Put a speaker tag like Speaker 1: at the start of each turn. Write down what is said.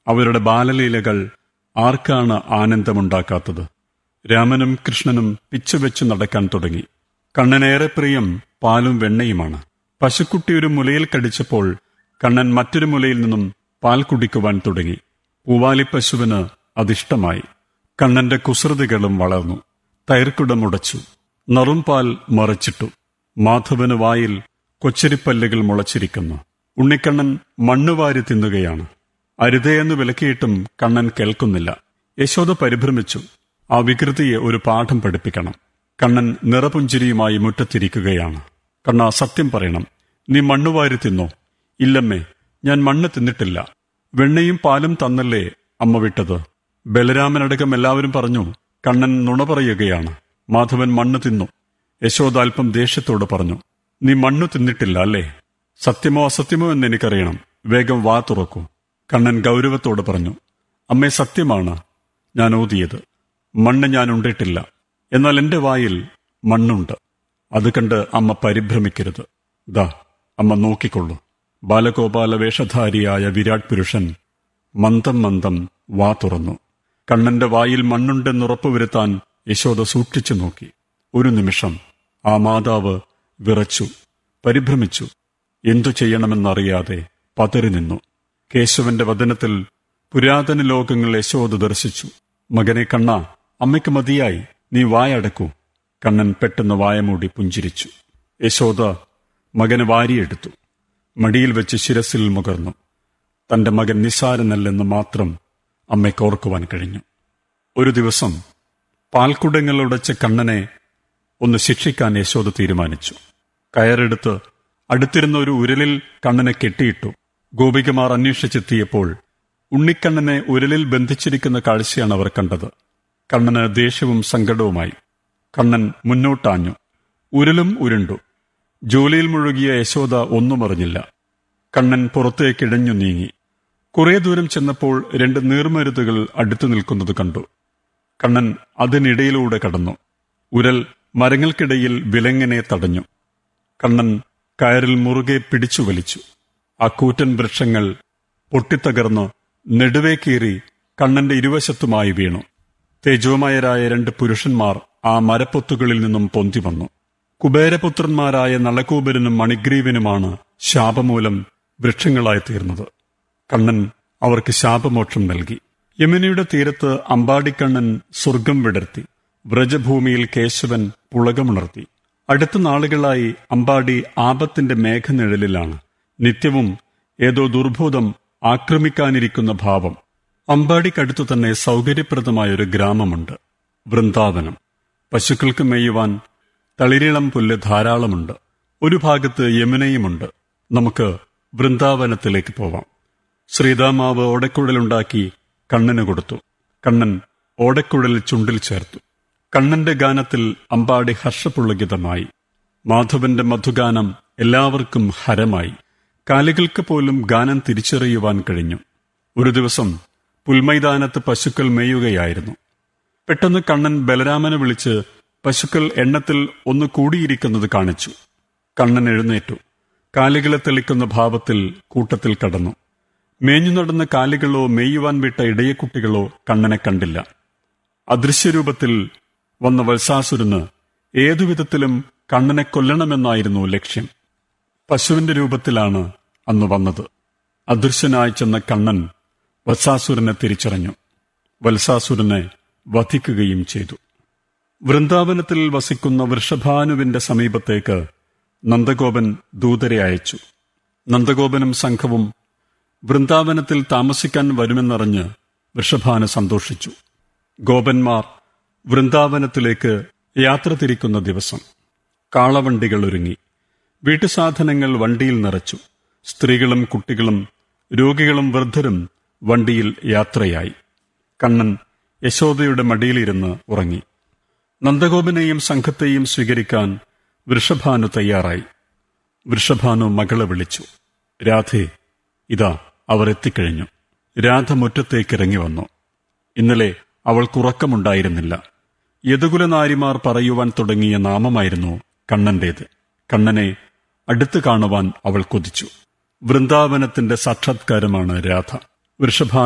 Speaker 1: അവരുടെ ബാലലീലകൾ ആർക്കാണ് ആനന്ദമുണ്ടാക്കാത്തത് രാമനും കൃഷ്ണനും പിച്ചുവെച്ചു നടക്കാൻ തുടങ്ങി കണ്ണനേറെ പ്രിയം പാലും വെണ്ണയുമാണ് പശുക്കുട്ടി ഒരു മുലയിൽ കടിച്ചപ്പോൾ കണ്ണൻ മറ്റൊരു മുലയിൽ നിന്നും പാൽ കുടിക്കുവാൻ തുടങ്ങി പൂവാലി പശുവിന് അതിഷ്ടമായി കണ്ണന്റെ കുസൃതികളും വളർന്നു തൈർക്കുടം ഉടച്ചു നറുംപാൽ മറച്ചിട്ടു മാധവന് വായിൽ കൊച്ചരിപ്പല്ലുകൾ മുളച്ചിരിക്കുന്നു ഉണ്ണിക്കണ്ണൻ മണ്ണുവാരി തിന്നുകയാണ് അരുതയെന്ന് വിലക്കിയിട്ടും കണ്ണൻ കേൾക്കുന്നില്ല യശോദ പരിഭ്രമിച്ചു ആ വികൃതിയെ ഒരു പാഠം പഠിപ്പിക്കണം കണ്ണൻ നിറപുഞ്ചിരിയുമായി മുറ്റത്തിരിക്കുകയാണ് കണ്ണ സത്യം പറയണം നീ മണ്ണുവാരി തിന്നോ ഇല്ലമ്മേ ഞാൻ മണ്ണ് തിന്നിട്ടില്ല വെണ്ണയും പാലും തന്നല്ലേ അമ്മ വിട്ടത് ബലരാമനടക്കം എല്ലാവരും പറഞ്ഞു കണ്ണൻ നുണ പറയുകയാണ് മാധവൻ മണ്ണ് തിന്നു യശോദ അല്പം ദേഷ്യത്തോട് പറഞ്ഞു നീ മണ്ണ് തിന്നിട്ടില്ല അല്ലേ സത്യമോ അസത്യമോ എന്ന് എനിക്കറിയണം വേഗം വാ തുറക്കൂ കണ്ണൻ ഗൗരവത്തോട് പറഞ്ഞു അമ്മേ സത്യമാണ് ഞാൻ ഊതിയത് മണ്ണ് ഞാൻ ഉണ്ടിട്ടില്ല എന്നാൽ എന്റെ വായിൽ മണ്ണുണ്ട് അത് കണ്ട് അമ്മ പരിഭ്രമിക്കരുത് ദാ അമ്മ നോക്കിക്കൊള്ളൂ ബാലഗോപാല വേഷധാരിയായ വിരാട് പുരുഷൻ മന്ദം മന്ദം വാ തുറന്നു കണ്ണന്റെ വായിൽ മണ്ണുണ്ടെന്നുറപ്പുവരുത്താൻ യശോദ സൂക്ഷിച്ചു നോക്കി ഒരു നിമിഷം ആ മാതാവ് വിറച്ചു പരിഭ്രമിച്ചു എന്തു ചെയ്യണമെന്നറിയാതെ പതറി നിന്നു കേശവന്റെ വദനത്തിൽ പുരാതന ലോകങ്ങൾ യശോദ ദർശിച്ചു മകനെ കണ്ണ അമ്മയ്ക്ക് മതിയായി നീ വായടക്കൂ കണ്ണൻ പെട്ടെന്ന് വായമൂടി പുഞ്ചിരിച്ചു യശോദ മകന് വാരിയെടുത്തു മടിയിൽ വെച്ച് ശിരസിൽ മുകർന്നു തന്റെ മകൻ നിസ്സാരനല്ലെന്ന് മാത്രം അമ്മയ്ക്ക് ഓർക്കുവാൻ കഴിഞ്ഞു ഒരു ദിവസം പാൽക്കുടങ്ങളുടച്ച കണ്ണനെ ഒന്ന് ശിക്ഷിക്കാൻ യശോദ തീരുമാനിച്ചു കയറെടുത്ത് അടുത്തിരുന്ന ഒരു ഉരലിൽ കണ്ണനെ കെട്ടിയിട്ടു ഗോപികമാർ അന്വേഷിച്ചെത്തിയപ്പോൾ ഉണ്ണിക്കണ്ണനെ ഉരലിൽ ബന്ധിച്ചിരിക്കുന്ന കാഴ്ചയാണ് അവർ കണ്ടത് കണ്ണന് ദേഷ്യവും സങ്കടവുമായി കണ്ണൻ മുന്നോട്ടാഞ്ഞു ഉരലും ഉരുണ്ടു ജോലിയിൽ മുഴുകിയ യശോദ ഒന്നും അറിഞ്ഞില്ല കണ്ണൻ പുറത്തേക്കിഴഞ്ഞു നീങ്ങി കുറെ ദൂരം ചെന്നപ്പോൾ രണ്ട് നീർമരുതുകൾ അടുത്തു നിൽക്കുന്നത് കണ്ടു കണ്ണൻ അതിനിടയിലൂടെ കടന്നു ഉരൽ മരങ്ങൾക്കിടയിൽ വിലങ്ങനെ തടഞ്ഞു കണ്ണൻ കയറിൽ മുറുകെ പിടിച്ചു വലിച്ചു ആ കൂറ്റൻ വൃക്ഷങ്ങൾ പൊട്ടിത്തകർന്നു നെടുവേ കീറി കണ്ണന്റെ ഇരുവശത്തുമായി വീണു തേജോമയരായ രണ്ട് പുരുഷന്മാർ ആ മരപ്പൊത്തുകളിൽ നിന്നും പൊന്തി വന്നു കുബേരപുത്രന്മാരായ നളകൂബരനും മണിഗ്രീവനുമാണ് ശാപമൂലം വൃക്ഷങ്ങളായി തീർന്നത് കണ്ണൻ അവർക്ക് ശാപമോക്ഷം നൽകി യമുനയുടെ തീരത്ത് അമ്പാടിക്കണ്ണൻ സ്വർഗം വിടർത്തി വ്രജഭൂമിയിൽ കേശവൻ പുളകമുണർത്തി അടുത്ത നാളുകളായി അമ്പാടി ആപത്തിന്റെ മേഘനിഴലിലാണ് നിത്യവും ഏതോ ദുർഭൂതം ആക്രമിക്കാനിരിക്കുന്ന ഭാവം അമ്പാടിക്കടുത്തു തന്നെ സൗകര്യപ്രദമായ ഒരു ഗ്രാമമുണ്ട് വൃന്ദാവനം പശുക്കൾക്ക് മേയുവാൻ തളിരിളം പുല്ല് ധാരാളമുണ്ട് ഒരു ഭാഗത്ത് യമുനയുമുണ്ട് നമുക്ക് വൃന്ദാവനത്തിലേക്ക് പോവാം ശ്രീതാമാവ് ഓടക്കുഴലുണ്ടാക്കി കണ്ണന് കൊടുത്തു കണ്ണൻ ഓടക്കുഴൽ ചുണ്ടിൽ ചേർത്തു കണ്ണന്റെ ഗാനത്തിൽ അമ്പാടി ഹർഷപുളകിതമായി മാധവന്റെ മധുഗാനം എല്ലാവർക്കും ഹരമായി കാലികൾക്ക് പോലും ഗാനം തിരിച്ചറിയുവാൻ കഴിഞ്ഞു ഒരു ദിവസം പുൽമൈതാനത്ത് പശുക്കൾ മേയുകയായിരുന്നു പെട്ടെന്ന് കണ്ണൻ ബലരാമനെ വിളിച്ച് പശുക്കൾ എണ്ണത്തിൽ ഒന്ന് കൂടിയിരിക്കുന്നത് കാണിച്ചു കണ്ണൻ എഴുന്നേറ്റു കാലികളെ തെളിക്കുന്ന ഭാവത്തിൽ കൂട്ടത്തിൽ കടന്നു മേഞ്ഞു നടന്ന കാലികളോ മേയുവാൻ വിട്ട ഇടയക്കുട്ടികളോ കണ്ണനെ കണ്ടില്ല അദൃശ്യരൂപത്തിൽ വന്ന വത്സാസുരന് ഏതുവിധത്തിലും കണ്ണനെ കൊല്ലണമെന്നായിരുന്നു ലക്ഷ്യം പശുവിന്റെ രൂപത്തിലാണ് അന്ന് വന്നത് അദൃശ്യനായി ചെന്ന കണ്ണൻ വത്സാസുരനെ തിരിച്ചറിഞ്ഞു വത്സാസുരനെ വധിക്കുകയും ചെയ്തു വൃന്ദാവനത്തിൽ വസിക്കുന്ന വൃഷഭാനുവിന്റെ സമീപത്തേക്ക് നന്ദഗോപൻ ദൂതരെ അയച്ചു നന്ദഗോപനും സംഘവും വൃന്ദാവനത്തിൽ താമസിക്കാൻ വരുമെന്നറിഞ്ഞ് വൃഷഭാന് സന്തോഷിച്ചു ഗോപന്മാർ വൃന്ദാവനത്തിലേക്ക് യാത്ര തിരിക്കുന്ന ദിവസം കാളവണ്ടികൾ ഒരുങ്ങി വീട്ടുസാധനങ്ങൾ വണ്ടിയിൽ നിറച്ചു സ്ത്രീകളും കുട്ടികളും രോഗികളും വൃദ്ധരും വണ്ടിയിൽ യാത്രയായി കണ്ണൻ യശോദയുടെ മടിയിലിരുന്ന് ഉറങ്ങി നന്ദഗോപനെയും സംഘത്തെയും സ്വീകരിക്കാൻ വൃഷഭാനു തയ്യാറായി വൃഷഭാനു മകളെ വിളിച്ചു രാധേ ഇതാ അവർ എത്തിക്കഴിഞ്ഞു രാധ മുറ്റത്തേക്ക് ഇറങ്ങി വന്നു ഇന്നലെ അവൾക്കുറക്കമുണ്ടായിരുന്നില്ല യദുകുലനാരിമാർ പറയുവാൻ തുടങ്ങിയ നാമമായിരുന്നു കണ്ണന്റേത് കണ്ണനെ അടുത്തു കാണുവാൻ അവൾ കൊതിച്ചു വൃന്ദാവനത്തിന്റെ സാക്ഷാത്കാരമാണ് രാധ വൃഷഭാ